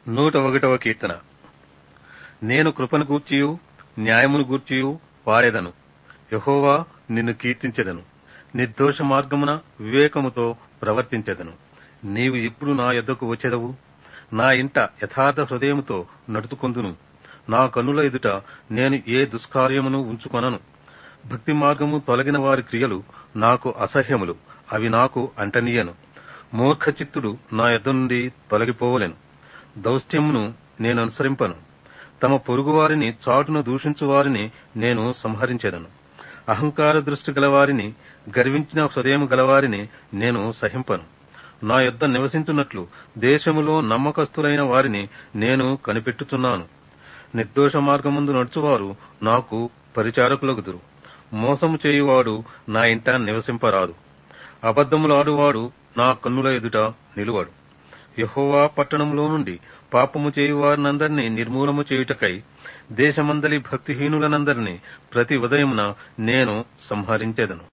నూట ఒకటవ కీర్తన నేను కృపను గూర్చియు న్యాయమును గూర్చియు పాడెదను యహోవా నిన్ను కీర్తించెదను నిర్దోష మార్గమున వివేకముతో ప్రవర్తించెదను నీవు ఇప్పుడు నా యొద్దకు వచ్చెదవు నా ఇంట యథార్థ హృదయముతో నడుచుకొందును నా కన్నుల ఎదుట నేను ఏ దుష్కార్యమును ఉంచుకొనను భక్తి మార్గము తొలగిన వారి క్రియలు నాకు అసహ్యములు అవి నాకు అంటనీయను మూర్ఖ చిత్తుడు నా యొద్ద నుండి తొలగిపోవలెను దౌష్ట్యమును నేను అనుసరింపను తమ పొరుగువారిని చాటున దూషించు వారిని నేను సంహరించెదను అహంకార దృష్టి గలవారిని గర్వించిన హృదయం గలవారిని నేను సహింపను నా యొద్ద నివసించున్నట్లు దేశములో నమ్మకస్తులైన వారిని నేను కనిపెట్టుచున్నాను నిర్దోష మార్గముందు నడుచువారు నాకు పరిచారకులగుదురు మోసము చేయువాడు నా ఇంట నివసింపరాదు అబద్ధములాడువాడు నా కన్నుల ఎదుట నిలువడు యహోవా పట్టణంలో నుండి పాపము చేయువారినందరినీ నిర్మూలము చేయుటకై దేశమందలి భక్తిహీనులనందరినీ ప్రతి ఉదయమున నేను సంహరించెదను